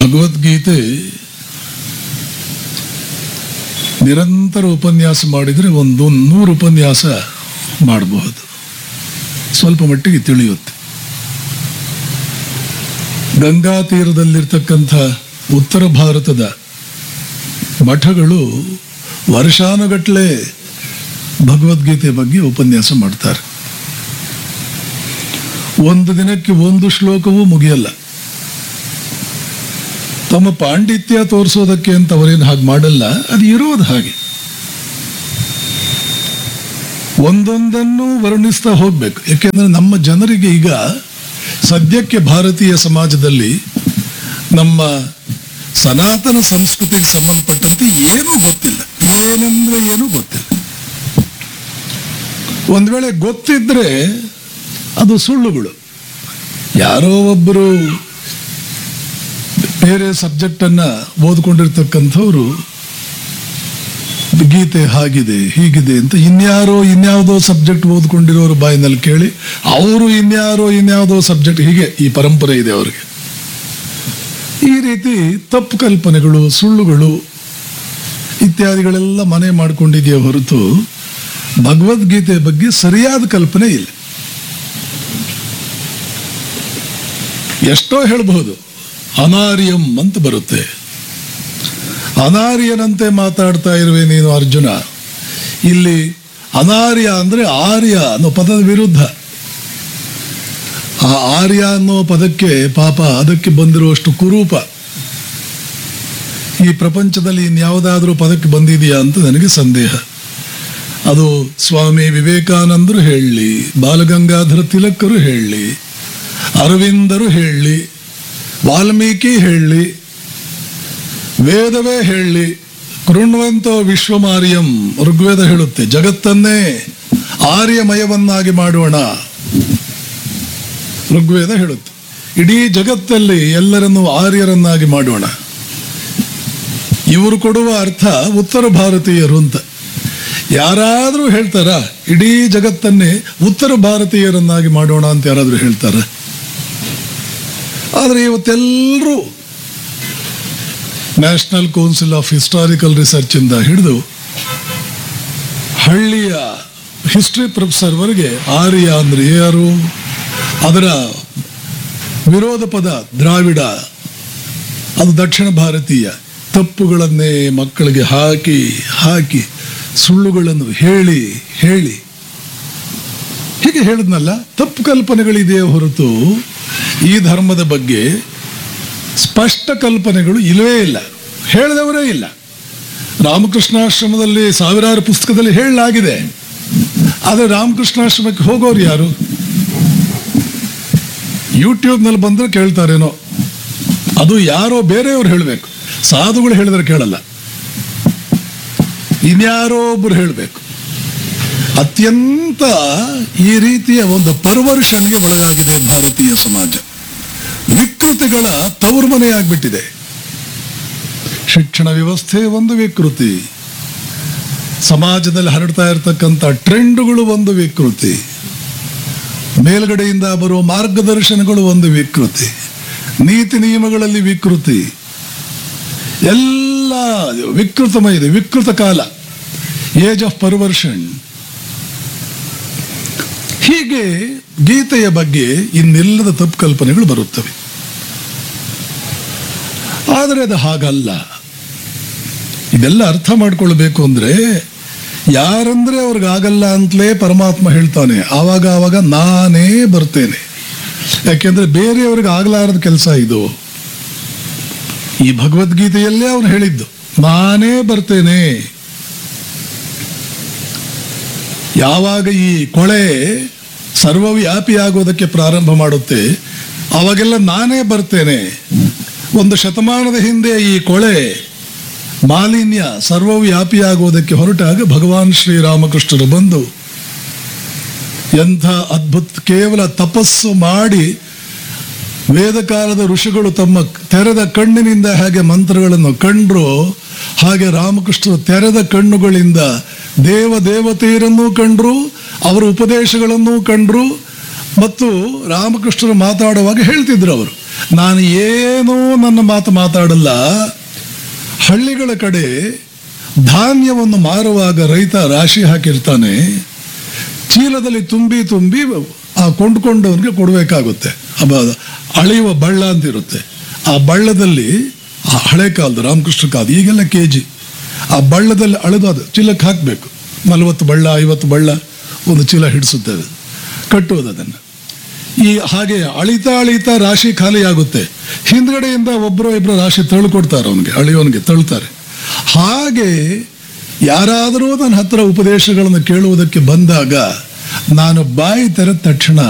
ಭಗವದ್ಗೀತೆ ನಿರಂತರ ಉಪನ್ಯಾಸ ಮಾಡಿದರೆ ಒಂದು ನೂರು ಉಪನ್ಯಾಸ ಮಾಡಬಹುದು ಸ್ವಲ್ಪ ಮಟ್ಟಿಗೆ ತಿಳಿಯುತ್ತೆ ಗಂಗಾ ತೀರದಲ್ಲಿರ್ತಕ್ಕಂಥ ಉತ್ತರ ಭಾರತದ ಮಠಗಳು ವರ್ಷಾನುಗಟ್ಟಲೆ ಭಗವದ್ಗೀತೆ ಬಗ್ಗೆ ಉಪನ್ಯಾಸ ಮಾಡ್ತಾರೆ ಒಂದು ದಿನಕ್ಕೆ ಒಂದು ಶ್ಲೋಕವೂ ಮುಗಿಯಲ್ಲ ತಮ್ಮ ಪಾಂಡಿತ್ಯ ತೋರಿಸೋದಕ್ಕೆ ಅಂತ ಅವರೇನು ಹಾಗೆ ಮಾಡಲ್ಲ ಅದು ಇರೋದು ಹಾಗೆ ಒಂದೊಂದನ್ನು ವರ್ಣಿಸ್ತಾ ಹೋಗ್ಬೇಕು ಯಾಕೆಂದ್ರೆ ನಮ್ಮ ಜನರಿಗೆ ಈಗ ಸದ್ಯಕ್ಕೆ ಭಾರತೀಯ ಸಮಾಜದಲ್ಲಿ ನಮ್ಮ ಸನಾತನ ಸಂಸ್ಕೃತಿಗೆ ಸಂಬಂಧಪಟ್ಟಂತೆ ಏನೂ ಗೊತ್ತಿಲ್ಲ ಏನಂದ್ರೆ ಏನೂ ಗೊತ್ತಿಲ್ಲ ಒಂದ್ ವೇಳೆ ಗೊತ್ತಿದ್ರೆ ಅದು ಸುಳ್ಳುಗಳು ಯಾರೋ ಒಬ್ಬರು ಬೇರೆ ಸಬ್ಜೆಕ್ಟನ್ನು ಓದ್ಕೊಂಡಿರ್ತಕ್ಕಂಥವ್ರು ಗೀತೆ ಹಾಗಿದೆ ಹೀಗಿದೆ ಅಂತ ಇನ್ಯಾರೋ ಇನ್ಯಾವುದೋ ಸಬ್ಜೆಕ್ಟ್ ಓದ್ಕೊಂಡಿರೋರು ಬಾಯಿನಲ್ಲಿ ಕೇಳಿ ಅವರು ಇನ್ಯಾರೋ ಇನ್ಯಾವುದೋ ಸಬ್ಜೆಕ್ಟ್ ಹೀಗೆ ಈ ಪರಂಪರೆ ಇದೆ ಅವರಿಗೆ ಈ ರೀತಿ ತಪ್ಪು ಕಲ್ಪನೆಗಳು ಸುಳ್ಳುಗಳು ಇತ್ಯಾದಿಗಳೆಲ್ಲ ಮನೆ ಮಾಡಿಕೊಂಡಿದೆಯೇ ಹೊರತು ಭಗವದ್ಗೀತೆ ಬಗ್ಗೆ ಸರಿಯಾದ ಕಲ್ಪನೆ ಇಲ್ಲ ಎಷ್ಟೋ ಹೇಳಬಹುದು ಅನಾರ್ಯಂ ಅಂತ ಬರುತ್ತೆ ಅನಾರ್ಯನಂತೆ ಮಾತಾಡ್ತಾ ಇರುವೆ ನೀನು ಅರ್ಜುನ ಇಲ್ಲಿ ಅನಾರ್ಯ ಅಂದ್ರೆ ಆರ್ಯ ಅನ್ನೋ ಪದದ ವಿರುದ್ಧ ಆ ಆರ್ಯ ಅನ್ನೋ ಪದಕ್ಕೆ ಪಾಪ ಅದಕ್ಕೆ ಬಂದಿರುವಷ್ಟು ಕುರೂಪ ಈ ಪ್ರಪಂಚದಲ್ಲಿ ಇನ್ಯಾವುದಾದ್ರೂ ಪದಕ್ಕೆ ಬಂದಿದೆಯಾ ಅಂತ ನನಗೆ ಸಂದೇಹ ಅದು ಸ್ವಾಮಿ ವಿವೇಕಾನಂದರು ಹೇಳಲಿ ಬಾಲಗಂಗಾಧರ ತಿಲಕರು ಹೇಳಲಿ ಅರವಿಂದರು ಹೇಳಲಿ ವಾಲ್ಮೀಕಿ ಹೇಳಲಿ ವೇದವೇ ಹೇಳಲಿ ಕೃಣ್ವಂತೋ ವಿಶ್ವಮಾರ್ಯಂ ಋಗ್ವೇದ ಹೇಳುತ್ತೆ ಜಗತ್ತನ್ನೇ ಆರ್ಯಮಯವನ್ನಾಗಿ ಮಾಡೋಣ ಋಗ್ವೇದ ಹೇಳುತ್ತೆ ಇಡೀ ಜಗತ್ತಲ್ಲಿ ಎಲ್ಲರನ್ನೂ ಆರ್ಯರನ್ನಾಗಿ ಮಾಡೋಣ ಇವರು ಕೊಡುವ ಅರ್ಥ ಉತ್ತರ ಭಾರತೀಯರು ಅಂತ ಯಾರಾದರೂ ಹೇಳ್ತಾರ ಇಡೀ ಜಗತ್ತನ್ನೇ ಉತ್ತರ ಭಾರತೀಯರನ್ನಾಗಿ ಮಾಡೋಣ ಅಂತ ಯಾರಾದರೂ ಹೇಳ್ತಾರ ಆದರೆ ಇವತ್ತೆಲ್ಲರೂ national council of historical research ಇಂದ ಹಿಡಿದು ಹಳ್ಳಿಯ ಹಿಸ್ಟ್ರಿ ಪ್ರೊಫೆಸರ್ವರೆಗೆ ಆರ್ಯ ಅಂದ್ರೆ ಯಾರು ಅದರ ವಿರೋಧ ಪದ ದ್ರಾವಿಡ ಅದು ದಕ್ಷಿಣ ಭಾರತೀಯ ತಪ್ಪುಗಳನ್ನೇ ಮಕ್ಕಳಿಗೆ ಹಾಕಿ ಹಾಕಿ ಸುಳ್ಳುಗಳನ್ನು ಹೇಳಿ ಹೇಳಿ ಹೀಗೆ ಹೇಳಿದ್ನಲ್ಲ ತಪ್ಪು ಕಲ್ಪನೆಗಳಿದೆಯೇ ಹೊರತು ಈ ಧರ್ಮದ ಬಗ್ಗೆ ಸ್ಪಷ್ಟ ಕಲ್ಪನೆಗಳು ಇಲ್ಲವೇ ಇಲ್ಲ ಹೇಳಿದವರೇ ಇಲ್ಲ ರಾಮಕೃಷ್ಣಾಶ್ರಮದಲ್ಲಿ ಸಾವಿರಾರು ಪುಸ್ತಕದಲ್ಲಿ ಹೇಳಲಾಗಿದೆ ಆದರೆ ರಾಮಕೃಷ್ಣಾಶ್ರಮಕ್ಕೆ ಹೋಗೋರು ಯಾರು ಯೂಟ್ಯೂಬ್ನಲ್ಲಿ ಬಂದ್ರೆ ಕೇಳ್ತಾರೇನೋ ಅದು ಯಾರೋ ಬೇರೆಯವ್ರು ಹೇಳಬೇಕು ಸಾಧುಗಳು ಹೇಳಿದ್ರೆ ಕೇಳಲ್ಲ ಇನ್ಯಾರೋ ಒಬ್ಬರು ಹೇಳಬೇಕು ಅತ್ಯಂತ ಈ ರೀತಿಯ ಒಂದು ಪರ್ವರ್ಷಣೆಗೆ ಒಳಗಾಗಿದೆ ಭಾರತೀಯ ಸಮಾಜ ವಿಕೃತಿಗಳ ತವರು ಮನೆಯಾಗ್ಬಿಟ್ಟಿದೆ ಶಿಕ್ಷಣ ವ್ಯವಸ್ಥೆ ಒಂದು ವಿಕೃತಿ ಸಮಾಜದಲ್ಲಿ ಹರಡ್ತಾ ಇರತಕ್ಕಂಥ ಟ್ರೆಂಡ್ಗಳು ಒಂದು ವಿಕೃತಿ ಮೇಲ್ಗಡೆಯಿಂದ ಬರುವ ಮಾರ್ಗದರ್ಶನಗಳು ಒಂದು ವಿಕೃತಿ ನೀತಿ ನಿಯಮಗಳಲ್ಲಿ ವಿಕೃತಿ ಎಲ್ಲ ವಿಕೃತಮಯ ಇದೆ ವಿಕೃತ ಕಾಲ ಏಜ್ ಆಫ್ ಪರ್ವರ್ಷನ್ ಹೀಗೆ ಗೀತೆಯ ಬಗ್ಗೆ ಇನ್ನೆಲ್ಲದ ತಪ್ಪು ಕಲ್ಪನೆಗಳು ಬರುತ್ತವೆ ಆದರೆ ಅದು ಹಾಗಲ್ಲ ಇದೆಲ್ಲ ಅರ್ಥ ಮಾಡ್ಕೊಳ್ಬೇಕು ಅಂದ್ರೆ ಯಾರಂದ್ರೆ ಅವ್ರಿಗೆ ಆಗಲ್ಲ ಅಂತಲೇ ಪರಮಾತ್ಮ ಹೇಳ್ತಾನೆ ಆವಾಗ ಆವಾಗ ನಾನೇ ಬರ್ತೇನೆ ಯಾಕೆಂದ್ರೆ ಬೇರೆಯವ್ರಿಗೆ ಆಗಲಾರದ ಕೆಲಸ ಇದು ಈ ಭಗವದ್ಗೀತೆಯಲ್ಲೇ ಅವನು ಹೇಳಿದ್ದು ನಾನೇ ಬರ್ತೇನೆ ಯಾವಾಗ ಈ ಕೊಳೆ ಸರ್ವವ್ಯಾಪಿ ಆಗೋದಕ್ಕೆ ಪ್ರಾರಂಭ ಮಾಡುತ್ತೆ ಅವಾಗೆಲ್ಲ ನಾನೇ ಬರ್ತೇನೆ ಒಂದು ಶತಮಾನದ ಹಿಂದೆ ಈ ಕೊಳೆ ಮಾಲಿನ್ಯ ಸರ್ವವ್ಯಾಪಿಯಾಗುವುದಕ್ಕೆ ಹೊರಟಾಗ ಭಗವಾನ್ ಶ್ರೀರಾಮಕೃಷ್ಣರು ಬಂದು ಎಂಥ ಅದ್ಭುತ ಕೇವಲ ತಪಸ್ಸು ಮಾಡಿ ವೇದಕಾಲದ ಋಷಿಗಳು ತಮ್ಮ ತೆರೆದ ಕಣ್ಣಿನಿಂದ ಹೇಗೆ ಮಂತ್ರಗಳನ್ನು ಕಂಡ್ರು ಹಾಗೆ ರಾಮಕೃಷ್ಣರು ತೆರೆದ ಕಣ್ಣುಗಳಿಂದ ದೇವ ದೇವತೆಯರನ್ನೂ ಕಂಡ್ರು ಅವರ ಉಪದೇಶಗಳನ್ನೂ ಕಂಡ್ರು ಮತ್ತು ರಾಮಕೃಷ್ಣರು ಮಾತಾಡುವಾಗ ಹೇಳ್ತಿದ್ರು ಅವರು ನಾನು ಏನೋ ನನ್ನ ಮಾತು ಮಾತಾಡಲ್ಲ ಹಳ್ಳಿಗಳ ಕಡೆ ಧಾನ್ಯವನ್ನು ಮಾರುವಾಗ ರೈತ ರಾಶಿ ಹಾಕಿರ್ತಾನೆ ಚೀಲದಲ್ಲಿ ತುಂಬಿ ತುಂಬಿ ಆ ಕೊಂಡ್ಕೊಂಡವನಿಗೆ ಕೊಡಬೇಕಾಗುತ್ತೆ ಅಬ್ಬ ಅಳೆಯುವ ಬಳ್ಳ ಅಂತ ಇರುತ್ತೆ ಆ ಬಳ್ಳದಲ್ಲಿ ಆ ಹಳೆ ಕಾಲದ ರಾಮಕೃಷ್ಣ ಕಾಲದ ಈಗೆಲ್ಲ ಕೆ ಜಿ ಆ ಬಳ್ಳದಲ್ಲಿ ಅಳೆದು ಅದು ಚೀಲಕ್ಕೆ ಹಾಕಬೇಕು ನಲವತ್ತು ಬಳ್ಳ ಐವತ್ತು ಬಳ್ಳ ಒಂದು ಚೀಲ ಹಿಡಿಸುತ್ತೇವೆ ಕಟ್ಟುವುದು ಅದನ್ನು ಈ ಹಾಗೆ ಅಳಿತಾ ಅಳಿತಾ ರಾಶಿ ಖಾಲಿ ಆಗುತ್ತೆ ಹಿಂದ್ಗಡೆಯಿಂದ ಒಬ್ಬರು ಇಬ್ಬರು ರಾಶಿ ತಳ್ಕೊಡ್ತಾರೆ ಅವನಿಗೆ ಅಳಿಯೋನಿಗೆ ತಳ್ತಾರೆ ಹಾಗೆ ಯಾರಾದರೂ ನನ್ನ ಹತ್ರ ಉಪದೇಶಗಳನ್ನು ಕೇಳುವುದಕ್ಕೆ ಬಂದಾಗ ನಾನು ಬಾಯಿ ತೆರೆದ ತಕ್ಷಣ